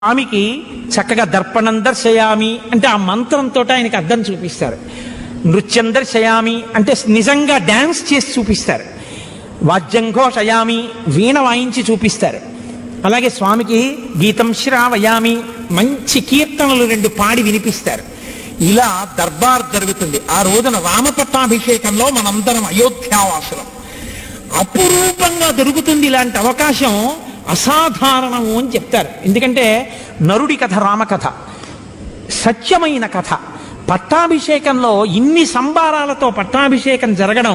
స్వామికి చక్కగా దర్పణం దర్శయామి అంటే ఆ మంత్రంతో ఆయనకి అర్థం చూపిస్తారు నృత్యం దర్శయామి అంటే నిజంగా డ్యాన్స్ చేసి చూపిస్తారు వాద్యం ఘోషయామి వీణ వాయించి చూపిస్తారు అలాగే స్వామికి గీతం శ్రావయామి మంచి కీర్తనలు రెండు పాడి వినిపిస్తారు ఇలా దర్బార్ జరుగుతుంది ఆ రోజున రామపట్టాభిషేకంలో మనందరం అయోధ్యావాసులం అపురూపంగా దొరుకుతుంది ఇలాంటి అవకాశం అసాధారణము అని చెప్తారు ఎందుకంటే నరుడి కథ రామకథ సత్యమైన కథ పట్టాభిషేకంలో ఇన్ని సంబారాలతో పట్టాభిషేకం జరగడం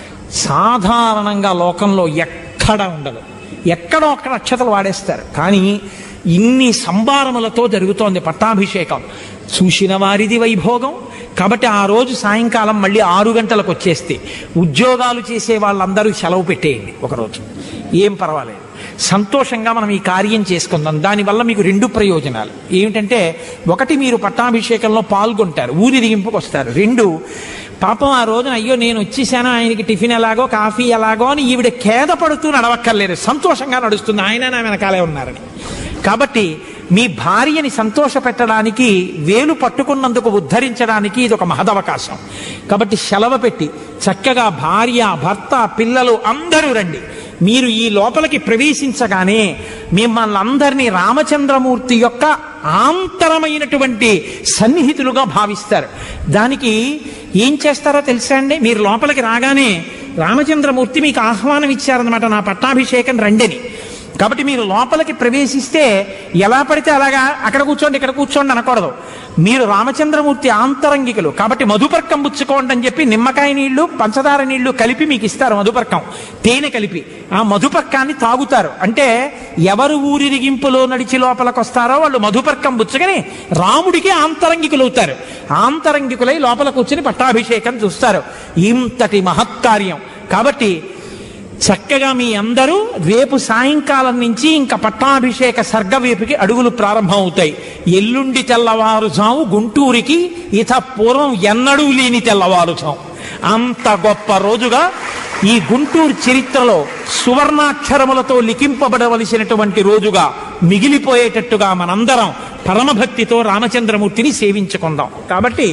సాధారణంగా లోకంలో ఎక్కడ ఉండదు ఎక్కడో అక్కడ అక్షతలు వాడేస్తారు కానీ ఇన్ని సంబారములతో జరుగుతోంది పట్టాభిషేకం చూసిన వారిది వైభోగం కాబట్టి ఆ రోజు సాయంకాలం మళ్ళీ ఆరు గంటలకు వచ్చేస్తే ఉద్యోగాలు చేసే వాళ్ళందరూ సెలవు పెట్టేయండి ఒకరోజు ఏం పర్వాలేదు సంతోషంగా మనం ఈ కార్యం చేసుకుందాం దానివల్ల మీకు రెండు ప్రయోజనాలు ఏమిటంటే ఒకటి మీరు పట్టాభిషేకంలో పాల్గొంటారు ఊరి దిగింపుకు వస్తారు రెండు పాపం ఆ రోజున అయ్యో నేను వచ్చేసాను ఆయనకి టిఫిన్ ఎలాగో కాఫీ ఎలాగో అని ఈవిడ ఖేద పడుతూ నడవక్కర్లేదు సంతోషంగా నడుస్తుంది ఆయన నా వెనకాలే ఉన్నారని కాబట్టి మీ భార్యని సంతోష పెట్టడానికి వేలు పట్టుకున్నందుకు ఉద్ధరించడానికి ఇది ఒక మహదవకాశం కాబట్టి సెలవు పెట్టి చక్కగా భార్య భర్త పిల్లలు అందరూ రండి మీరు ఈ లోపలికి ప్రవేశించగానే మిమ్మల్ని అందరినీ రామచంద్రమూర్తి యొక్క ఆంతరమైనటువంటి సన్నిహితులుగా భావిస్తారు దానికి ఏం చేస్తారో తెలుసా అండి మీరు లోపలికి రాగానే రామచంద్రమూర్తి మీకు ఆహ్వానం ఇచ్చారనమాట నా పట్టాభిషేకం రండిని కాబట్టి మీరు లోపలికి ప్రవేశిస్తే ఎలా పడితే అలాగా అక్కడ కూర్చోండి ఇక్కడ కూర్చోండి అనకూడదు మీరు రామచంద్రమూర్తి ఆంతరంగికులు కాబట్టి మధుపర్కం పుచ్చుకోండి అని చెప్పి నిమ్మకాయ నీళ్లు పంచదార నీళ్లు కలిపి మీకు ఇస్తారు మధుపర్కం తేనె కలిపి ఆ మధుపర్కాన్ని తాగుతారు అంటే ఎవరు ఊరిరిగింపులో నడిచి లోపలికి వస్తారో వాళ్ళు మధుపర్కం పుచ్చుకొని రాముడికి ఆంతరంగికులు అవుతారు ఆంతరంగికులై లోపల కూర్చుని పట్టాభిషేకం చూస్తారు ఇంతటి మహత్కార్యం కాబట్టి చక్కగా మీ అందరూ రేపు సాయంకాలం నుంచి ఇంకా పట్టాభిషేక సర్గవేపుకి అడుగులు ప్రారంభం అవుతాయి ఎల్లుండి తెల్లవారుజాము గుంటూరికి ఇత పూర్వం ఎన్నడూ లేని తెల్లవారుజాము అంత గొప్ప రోజుగా ఈ గుంటూరు చరిత్రలో సువర్ణాక్షరములతో లిఖింపబడవలసినటువంటి రోజుగా మిగిలిపోయేటట్టుగా మనందరం పరమభక్తితో రామచంద్రమూర్తిని సేవించుకుందాం కాబట్టి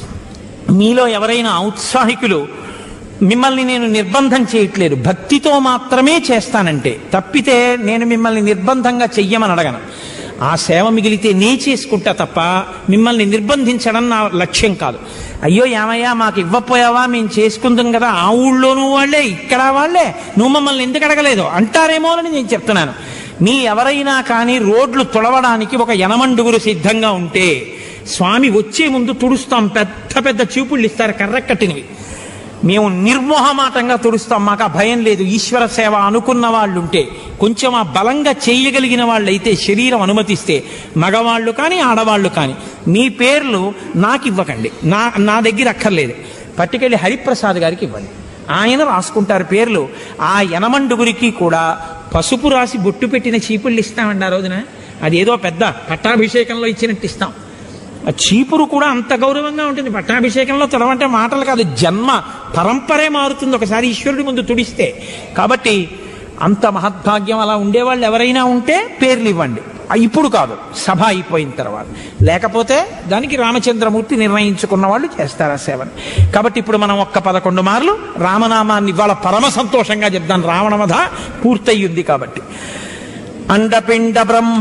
మీలో ఎవరైనా ఔత్సాహికులు మిమ్మల్ని నేను నిర్బంధం చేయట్లేదు భక్తితో మాత్రమే చేస్తానంటే తప్పితే నేను మిమ్మల్ని నిర్బంధంగా చెయ్యమని అడగను ఆ సేవ మిగిలితే నే చేసుకుంటా తప్ప మిమ్మల్ని నిర్బంధించడం నా లక్ష్యం కాదు అయ్యో ఏమయ్యా మాకు ఇవ్వపోయావా మేము చేసుకుందాం కదా ఆ ఊళ్ళోనూ వాళ్ళే ఇక్కడ వాళ్ళే నువ్వు మమ్మల్ని ఎందుకు అడగలేదు అంటారేమో అని నేను చెప్తున్నాను మీ ఎవరైనా కానీ రోడ్లు తుడవడానికి ఒక యనమండుగురు సిద్ధంగా ఉంటే స్వామి వచ్చే ముందు తుడుస్తాం పెద్ద పెద్ద చూపుళ్ళు ఇస్తారు కర్రకట్టినవి మేము నిర్మోహమాటంగా తుడుస్తాం మాకు ఆ భయం లేదు ఈశ్వర సేవ అనుకున్న వాళ్ళు ఉంటే కొంచెం ఆ బలంగా చేయగలిగిన వాళ్ళు అయితే శరీరం అనుమతిస్తే మగవాళ్ళు కానీ ఆడవాళ్ళు కానీ మీ పేర్లు నాకు ఇవ్వకండి నా నా దగ్గర అక్కర్లేదు పట్టుకెళ్ళి హరిప్రసాద్ గారికి ఇవ్వండి ఆయన రాసుకుంటారు పేర్లు ఆ యనమండుగురికి కూడా పసుపు రాసి బొట్టు పెట్టిన చీపుళ్ళు ఇస్తామండి ఆ రోజున అదేదో పెద్ద పట్టాభిషేకంలో ఇచ్చినట్టు ఇస్తాం ఆ చీపురు కూడా అంత గౌరవంగా ఉంటుంది పట్టాభిషేకంలో తొడవంటే మాటలు కాదు జన్మ పరంపరే మారుతుంది ఒకసారి ఈశ్వరుడి ముందు తుడిస్తే కాబట్టి అంత మహద్భాగ్యం అలా ఉండేవాళ్ళు ఎవరైనా ఉంటే పేర్లు ఇవ్వండి ఆ ఇప్పుడు కాదు సభ అయిపోయిన తర్వాత లేకపోతే దానికి రామచంద్రమూర్తి నిర్ణయించుకున్న వాళ్ళు చేస్తారు ఆ సేవను కాబట్టి ఇప్పుడు మనం ఒక్క పదకొండు మార్లు రామనామాన్ని ఇవాళ పరమ సంతోషంగా చెప్దాం రావణవధ పూర్తయింది కాబట్టి అండపిండ బ్రహ్మ